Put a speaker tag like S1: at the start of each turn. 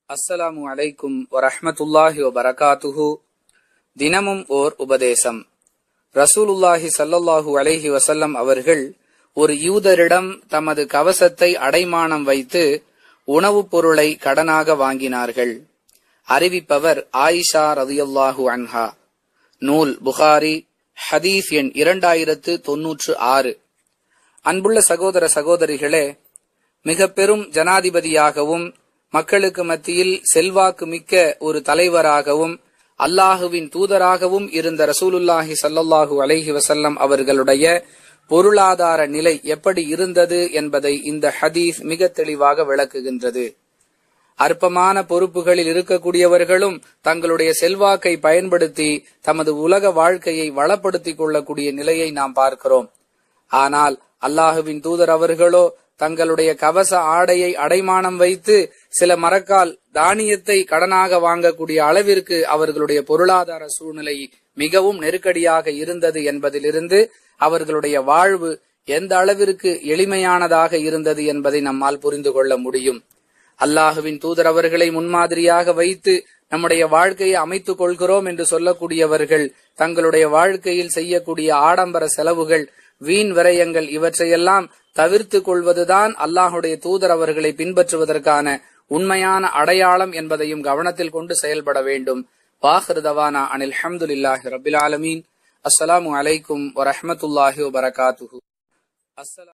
S1: அஸ்ஸலாமு அலைக்கும் வரஹ்மத்துல்லாஹி வபரகாத்துஹு தினமும் ஓர் உபதேசம் ரசூலுல்லாஹி ஸல்லல்லாஹு அலைஹி வஸல்லம் அவர்கள் ஒரு யூதரிடம் தமது கவசத்தை அடைமானம் வைத்து உணவுப் பொருளை கடனாக வாங்கினார்கள் அறிவிப்பவர் ஆயிஷா ரதியல்லாஹு அன்ஹா நூல் புகாரி ஹதீஸ் எண் இரண்டாயிரத்து தொன்னூற்று ஆறு அன்புள்ள சகோதர சகோதரிகளே மிக பெரும் ஜனாதிபதியாகவும் மக்களுக்கு மத்தியில் செல்வாக்கு மிக்க ஒரு தலைவராகவும் அல்லாஹுவின் தூதராகவும் இருந்த ரசூலுல்லாஹி ஸல்லல்லாஹு அலைஹி வஸல்லம் அவர்களுடைய பொருளாதார நிலை எப்படி இருந்தது என்பதை இந்த ஹதீஸ் மிக தெளிவாக விளக்குகின்றது அற்பமான பொறுப்புகளில் இருக்கக்கூடியவர்களும் தங்களுடைய செல்வாக்கை பயன்படுத்தி தமது உலக வாழ்க்கையை வளப்படுத்திக் கொள்ளக்கூடிய நிலையை நாம் பார்க்கிறோம் ஆனால் அல்லாஹுவின் தூதர் அவர்களோ தங்களுடைய கவச ஆடையை அடைமானம் வைத்து சில மரக்கால் தானியத்தை கடனாக வாங்கக்கூடிய அளவிற்கு அவர்களுடைய பொருளாதார சூழ்நிலை மிகவும் நெருக்கடியாக இருந்தது என்பதிலிருந்து அவர்களுடைய வாழ்வு எந்த அளவிற்கு எளிமையானதாக இருந்தது என்பதை நம்மால் புரிந்து கொள்ள முடியும் அல்லாஹுவின் தூதர் அவர்களை முன்மாதிரியாக வைத்து நம்முடைய வாழ்க்கையை அமைத்துக் கொள்கிறோம் என்று சொல்லக்கூடியவர்கள் தங்களுடைய வாழ்க்கையில் செய்யக்கூடிய ஆடம்பர செலவுகள் வீண் விரயங்கள் இவற்றையெல்லாம் தவிர்த்து கொள்வதுதான் அல்லாஹுடைய தூதர் அவர்களை பின்பற்றுவதற்கான உண்மையான அடையாளம் என்பதையும் கவனத்தில் கொண்டு செயல்பட வேண்டும் வாஹிருதவானா அனில் ஹம்துலில்லாஹி ரபில் ஆலமீன் அஸ்ஸலாமு அலைக்கும் வரஹமத்துல்லாஹி வபரகாத்துஹு அஸ்ஸலாம்